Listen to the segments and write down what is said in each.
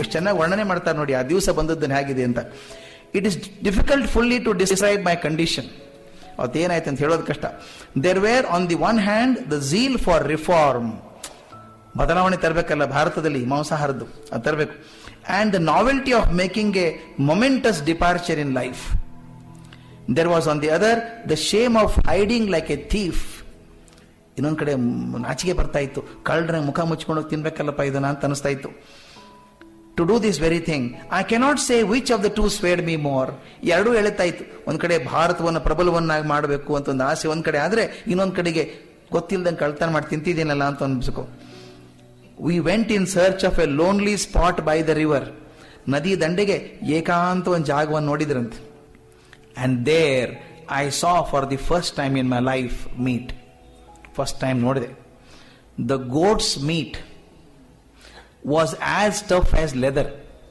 ಎಷ್ಟು ಚೆನ್ನಾಗಿ ವರ್ಣನೆ ಮಾಡ್ತಾರೆ ನೋಡಿ ಆ ದಿವಸ ಬಂದದ್ದನ್ನು ಹೇಗಿದೆ ಅಂತ it is difficult fully to decide my condition ಅವತ್ತೇನಾಯ್ತು ಅಂತ ಹೇಳೋದು ಕಷ್ಟ there were on the one hand the zeal for reform ಬದಲಾವಣೆ ತರಬೇಕಲ್ಲ ಭಾರತದಲ್ಲಿ ಮಾಂಸಾಹಾರದ್ದು ಅದು ತರಬೇಕು and the novelty of making a momentous departure in life there was on the other the shame of hiding like a thief ಇನ್ನೊಂದು ಕಡೆ ಮ್, ನಾಚಿಕೆ ಬರ್ತಾ ಇತ್ತು ಕಳ್ಳರ ಮುಖ ಮುಚ್ಕೊಂಡು ತಿನ್ಬೇಕಲ್ಲಪ್ಪ ಇದನ್ನ ಅಂತ ಅನಿಸ್ತಾ ಇತ್ತು to do this very thing I cannot say which of the two swayed me more ಎರಡೂ ಎಳಿತಾ ಇತ್ತು ಒಂದ್ ಕಡೆ ಭಾರತವನ್ನು ಪ್ರಬಲವನ್ನಾಗಿ ಮಾಡಬೇಕು ಅಂತ ಒಂದು ಆಸೆ ಒಂದ್ ಕಡೆ ಆದ್ರೆ ಇನ್ನೊಂದ್ ಕಡೆಗೆ ಗೊತ್ತಿಲ್ದಂಗೆ ಕಳ್ತನ ಮಾಡಿ ತಿಂತಿದ್ದೀನಲ್ಲ ಅಂತ ಅನ್ಸ್ಬೇಕು we went in search of a lonely spot by the river ನದಿ ದಂಡೆಗೆ ಏಕಾಂತ ಒಂದು ಜಾಗವನ್ನು ನೋಡಿದ್ರಂತೆ and there I saw for the first time in my life meat first time ನೋಡಿದೆ the goat's meat was as tough as leather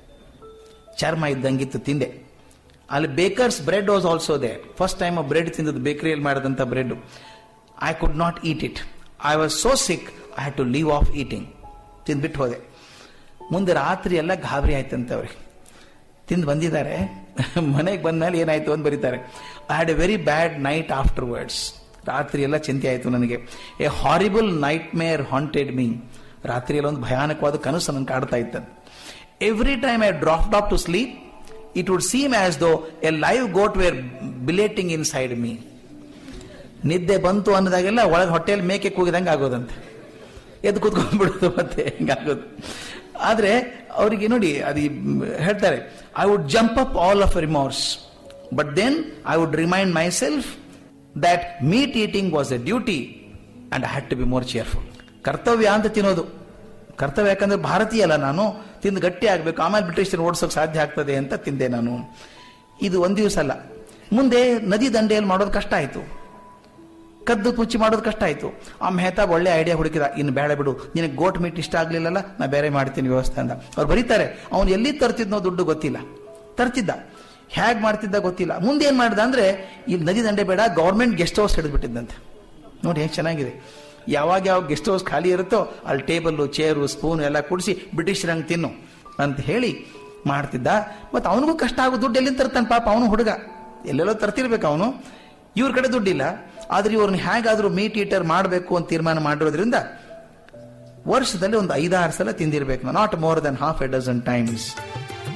ಚರ್ಮ ಇದ್ದಂಗಿತ್ತು ತಿಂದೆ ಅಲ್ಲಿ bakers' bread was also the first time bread ತಿಂದದ್ದು ಬೇಕರಿಯಲ್ಲಿ ಮಾಡಿದಂಥ bread I could not eat it I was so sick I had to leave off eating ತಿಂದ್ಬಿಟ್ಟು ಹೋದೆ ಮುಂದೆ ರಾತ್ರಿ ಎಲ್ಲ ಗಾಬರಿ ಆಯ್ತಂತೆ ಅವ್ರಿಗೆ ತಿಂದು ಬಂದಿದ್ದಾರೆ ಮನೆಗೆ ಬಂದ್ಮೇಲೆ ಏನಾಯ್ತು ಅಂತ ಬರೀತಾರೆ I had a very bad night afterwards ರಾತ್ರಿ ಎಲ್ಲ ಚಿಂತೆ ಆಯಿತು ನನಗೆ a horrible nightmare haunted me ರಾತ್ರಿಯಲ್ಲಿ ಒಂದು ಭಯಾನಕವಾದ ಕನಸು ನನಗೆ ಕಾಡ್ತಾ ಇತ್ತು every time I drop off to sleep it would seem as though a live goat were bleating inside me ನಿದ್ದೆ ಬಂತು ಅನ್ನೋದಾಗೆಲ್ಲ ಒಳಗೆ ಹೊಟ್ಟೆಯಲ್ಲಿ ಮೇಕೆ ಕೂಗಿದಂಗೆ ಆಗೋದಂತೆ ಎದ್ದು ಕೂತ್ಕೊಂಡ್ಬಿಡೋದು ಮತ್ತೆ ಹಿಂಗಾಗೋದು ಆದ್ರೆ ಅವರಿಗೆ ನೋಡಿ ಅದು ಈ ಹೇಳ್ತಾರೆ I would jump up all of remorse but then I would remind myself that meat eating was a duty and I had to be more cheerful ಕರ್ತವ್ಯ ಅಂತ ತಿನ್ನೋದು ಕರ್ತವ್ಯ ಯಾಕಂದ್ರೆ ಭಾರತೀಯ ಅಲ್ಲ ನಾನು ತಿಂದು ಗಟ್ಟಿ ಆಗಬೇಕು ಆಮೇಲೆ ಬ್ರಿಟಿಷರು ಓಡಿಸೋಕೆ ಸಾಧ್ಯ ಆಗ್ತದೆ ಅಂತ ತಿಂದೆ ನಾನು ಇದು ಒಂದು ದಿವಸ ಅಲ್ಲ ಮುಂದೆ ನದಿ ದಂಡೆಯಲ್ಲಿ ಮಾಡೋದು ಕಷ್ಟ ಆಯಿತು ಕದ್ದು ಮುಚ್ಚಿ ಮಾಡೋದು ಕಷ್ಟ ಆಯಿತು ಆ ಮೆಹತಾಬ್ ಒಳ್ಳೆ ಐಡಿಯಾ ಹುಡುಕಿದ ಇನ್ನು ಬೇಡ ಬಿಡು ನಿನಗೆ ಗೋಟ್ ಮೀಟ್ ಇಷ್ಟ ಆಗ್ಲಿಲ್ಲಲ್ಲ ನಾ ಬೇರೆ ಮಾಡ್ತೀನಿ ವ್ಯವಸ್ಥೆ ಅಂತ ಅವ್ರು ಬರೀತಾರೆ ಅವನು ಎಲ್ಲಿ ತರ್ತಿದ್ನೋ ದುಡ್ಡು ಗೊತ್ತಿಲ್ಲ ತರ್ತಿದ್ದ ಹೇಗ್ ಮಾಡ್ತಿದ್ದ ಗೊತ್ತಿಲ್ಲ ಮುಂದೆ ಏನ್ ಮಾಡ್ದ ಅಂದ್ರೆ ಇಲ್ಲಿ ನದಿ ದಂಡೆ ಬೇಡ ಗೌರ್ಮೆಂಟ್ ಗೆಸ್ಟ್ ಹೌಸ್ ಹಿಡಿದ್ಬಿಟ್ಟಿದ್ದಂತೆ ನೋಡಿ ಹೇಗೆ ಚೆನ್ನಾಗಿದೆ ಯಾವಾಗ ಯಾವ ಗೆಸ್ಟ್ ಹೌಸ್ ಖಾಲಿ ಇರುತ್ತೋ ಅಲ್ಲಿ ಟೇಬಲ್ಲು ಚೇರು ಸ್ಪೂನ್ ಎಲ್ಲ ಕೂಡಿಸಿ ಬ್ರಿಟಿಷರಂಗೆ ತಿನ್ನು ಅಂತ ಹೇಳಿ ಮಾಡ್ತಿದ್ದ ಮತ್ತು ಅವನಿಗೂ ಕಷ್ಟ ಆಗೋ ದುಡ್ಡು ಎಲ್ಲಿಂದ ತರ್ತಾನೆ ಪಾಪ ಅವನು ಹುಡುಗ ಎಲ್ಲೆಲ್ಲೋ ತರ್ತಿರ್ಬೇಕು ಅವನು ಇವ್ರ ಕಡೆ ದುಡ್ಡಿಲ್ಲ ಆದ್ರೆ ಇವ್ರನ್ನ ಹೇಗಾದ್ರೂ ಮೀಟ್ ಈಟರ್ ಮಾಡಬೇಕು ಅಂತ ತೀರ್ಮಾನ ಮಾಡಿರೋದ್ರಿಂದ ವರ್ಷದಲ್ಲಿ ಒಂದು ಐದಾರು ಸಲ ತಿಂದಿರ್ಬೇಕು not more than half a dozen times